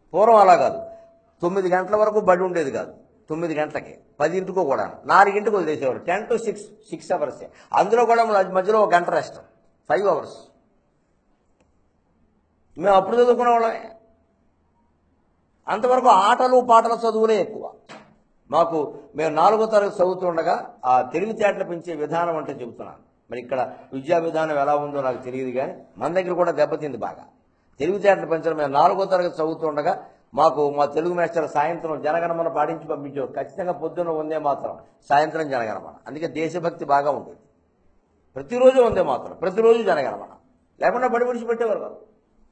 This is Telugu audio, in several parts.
పూర్వం అలా కాదు తొమ్మిది గంటల వరకు బడి ఉండేది కాదు తొమ్మిది గంటలకి పదింటికో కూడా నాలుగింటికి వదిలేసేవారు ten to six six hours అందులో కూడా మధ్య- మధ్యలో ఒక గంట రెస్ట్ ఫైవ్ అవర్స్ మేము అప్పుడు చదువుకునే వాళ్ళమే అంతవరకు ఆటలు పాటల చదువులే ఎక్కువ మాకు మేము నాలుగో తరగతి చదువుతుండగా ఆ తెలివితేటలు పెంచే విధానం అంటే చెబుతున్నాను మరి ఇక్కడ విద్యా విధానం ఎలా ఉందో నాకు తెలియదు కానీ మన దగ్గర కూడా దెబ్బతింది బాగా తెలివితేటలు పెంచడం మేము నాలుగో తరగతి చదువుతుండగా మాకు మా తెలుగు మాస్టర్ సాయంత్రం జనగణమన పాటించి పంపించేవారు ఖచ్చితంగా పొద్దున్న ఉందే మాత్రం సాయంత్రం జనగణమన అందుకే దేశభక్తి బాగా ఉండేది ప్రతిరోజు ఉందే మాత్రం ప్రతిరోజు జనగణమన లేకుండా బడి విడిచిపెట్టేవారు కాదు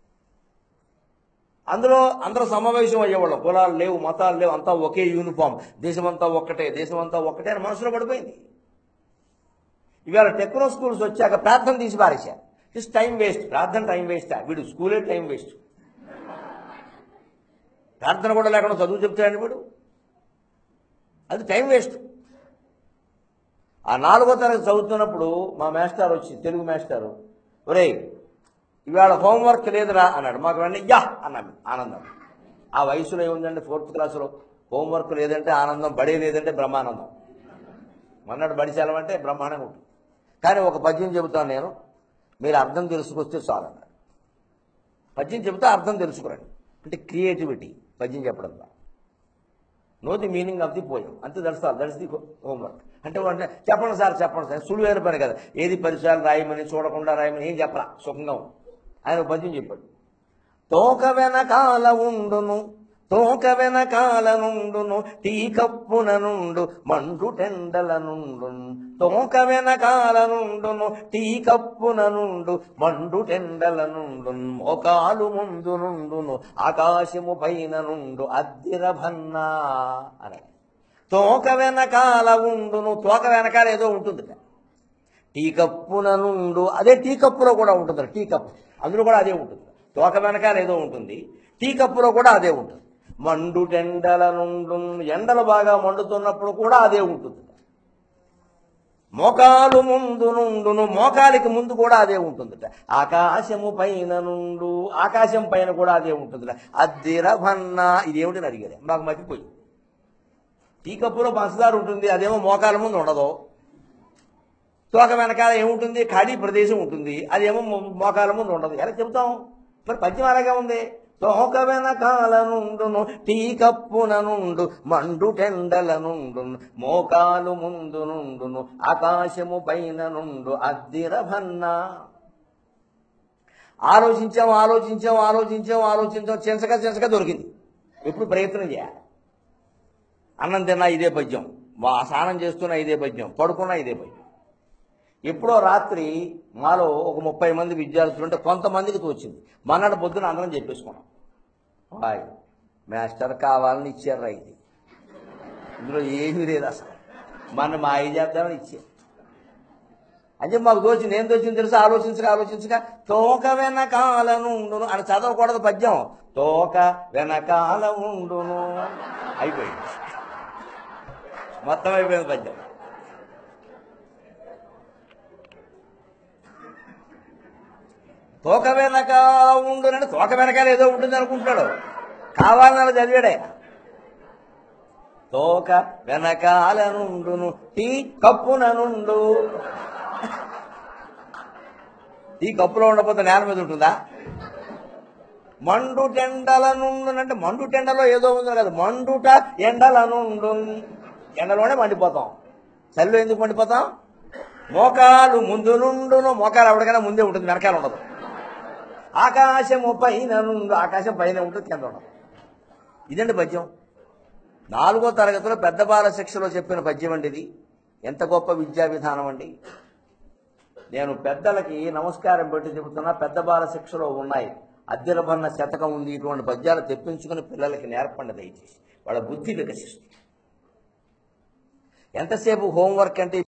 అందులో అందరూ సమావేశం అయ్యేవాళ్ళం కులాలు లేవు మతాలు లేవు అంతా ఒకే యూనిఫామ్ దేశమంతా ఒక్కటే దేశమంతా ఒక్కటే అని మనసులో పడిపోయింది ఇవాళ టెక్నో స్కూల్స్ వచ్చాక ప్రార్థన తీసి పారేశారు ఇట్స్ టైం వేస్ట్ ప్రార్థన టైం వేస్ట్ వీడు స్కూలే టైం వేస్ట్ ప్రార్థన కూడా లేకుండా చదువు చెప్తాడండి వీడు అది టైం వేస్ట్ ఆ నాలుగో తరగతి చదువుతున్నప్పుడు మా మాస్టర్ వచ్చి తెలుగు మాస్టారు ఒరేయ్ ఇవాళ హోంవర్క్ లేదురా అన్నాడు మాకు వెంటనే యా అన్నాం ఆనందం ఆ వయసులో ఏముందండి ఫోర్త్ క్లాసులో హోంవర్క్ లేదంటే ఆనందం బడే లేదంటే బ్రహ్మానందం మొన్నటి బడి సెలవంటే బ్రహ్మాండంగా ఉంటుంది కానీ ఒక పద్యం చెబుతాను నేను మీరు అర్థం తెలుసుకొస్తే చాలు అన్నాడు పద్యం చెబితే అర్థం తెలుసుకురండి అంటే క్రియేటివిటీ పద్యం చెప్పడం ద్వారా know the meaning of the poem అంతే that's all that's the homework అంటే అంటే చెప్పండి సార్ చెప్పండి సార్ సులువైన పని కదా ఏది పరిసరాలు రాయమని చూడకుండా రాయమని ఏం చెప్పరా సుఖంగా ఉంది ఆయన ఒక పద్యం చెప్పాడు తోక వెనకాల ఉండును తోక వెనకాల నుండును టీ కప్పున నుండు మండు టెండల నుండు తోక వెనకాల నుండును టీ కప్పున నుండు మండు టెండల నుండు మోకాలు ముందు నుండును ఆకాశము పైన నుండు అద్దిరభన్నా అని తోక వెనకాల ఉండును తోక వెనకాల ఏదో ఉంటుంది టీ కప్పున నుండు అదే టీ కప్పులో కూడా ఉంటుంది టీ కప్పు అందులో కూడా అదే ఉంటుంది తోక వెనకాల ఏదో ఉంటుంది టీ కప్పులో కూడా అదే ఉంటుంది మండు టెండల నుండు ఎండలు బాగా మండుతున్నప్పుడు కూడా అదే ఉంటుంది మోకాలు ముందు నుండును మోకాలికి ముందు కూడా అదే ఉంటుందిట ఆకాశము పైన నుండు ఆకాశం పైన కూడా అదే ఉంటుందిట అద్దిరభన్న ఇదేమిటని అడిగారు మాకు మతిపోయి టీ కప్పులో పంచదార ఉంటుంది అదేమో మోకాల ముందు ఉండదు తోక వెనకాల ఏముంటుంది ఖాళీ ప్రదేశం ఉంటుంది అదేమో మో- మోకాల ముందు ఉండదు ఎలా చెబుతాం మరి పద్యం అలాగే ఉంది తోక వెనకాల నుండును టీ కప్పున నుండు మండు టెండల నుండు మోకాలు ముందు నుండును ఆకాశము పైన నుండు అద్దిరభన్న ఆలోచించాం ఆలోచించాం ఆలోచించాం ఆలోచించాం చెంచక చెంచక దొరికింది ఎప్పుడు ప్రయత్నం చేయాలి అన్నం తిన్నా ఇదే పద్యం వా స్నానం చేస్తున్నా ఇదే పద్యం పడుకున్నా ఇదే పద్యం ఎప్పుడో రాత్రి మాలో ఒక ముప్పై మంది విద్యార్థులు ఉంటే కొంతమందికి తోచింది మన్నాడు పొద్దున అందరం చెప్పేసుకున్నాం హాయ్ మాస్టర్ కావాలని ఇచ్చారా ఇది ఇందులో ఏమీ లేదు అసలు మన మా ఐదు చేద్దామని ఇచ్చారు అంటే మాకు దోచింది ఏం దోచింది తెలుసా ఆలోచించక ఆలోచించక తోక వెనకాల నుండును అని చదవకూడదు పద్యం తోక వెనకాల ఉండును అయిపోయింది మొత్తం అయిపోయింది పద్యం తోక వెనక ఉండునంటే తోక వెనకాల ఏదో ఉంటుంది అనుకుంటున్నాడు కావాలని అలా చదివాడే తోక వెనకాల నుండును టీ కప్పున నుండు టీ కప్పులో ఉండకపోతే నేల మీద ఉంటుందా మండు టెండల నుండు అంటే మండు టెండలో ఏదో ఉంది కదా మండుట ఎండల నుండు ఎండలోనే మండిపోతాం చలిలో ఎందుకు మండిపోతాం మోకాలు ముందు నుండును మోకాలు ఎవరికైనా ముందే ఉంటుంది వెనకాల ఉండదు ఆకాశము పైన నుండు ఆకాశం పైన ఉంటుంది కింద ఉండదు ఇదండి పద్యం నాలుగో తరగతిలో పెద్ద బాల శిక్షలో చెప్పిన పద్యం అండి ఇది ఎంత గొప్ప విద్యా విధానం అండి నేను పెద్దలకి నమస్కారం పెట్టి చెబుతున్నా పెద్ద బాల శిక్షలో ఉన్నాయి అద్దెలబన్న శతకం ఉంది ఇటువంటి పద్యాలు తెప్పించుకుని పిల్లలకి నేర్పండి దయచేసి వాళ్ళ బుద్ధి వికసిస్తుంది ఎంతసేపు హోంవర్క్ అంటే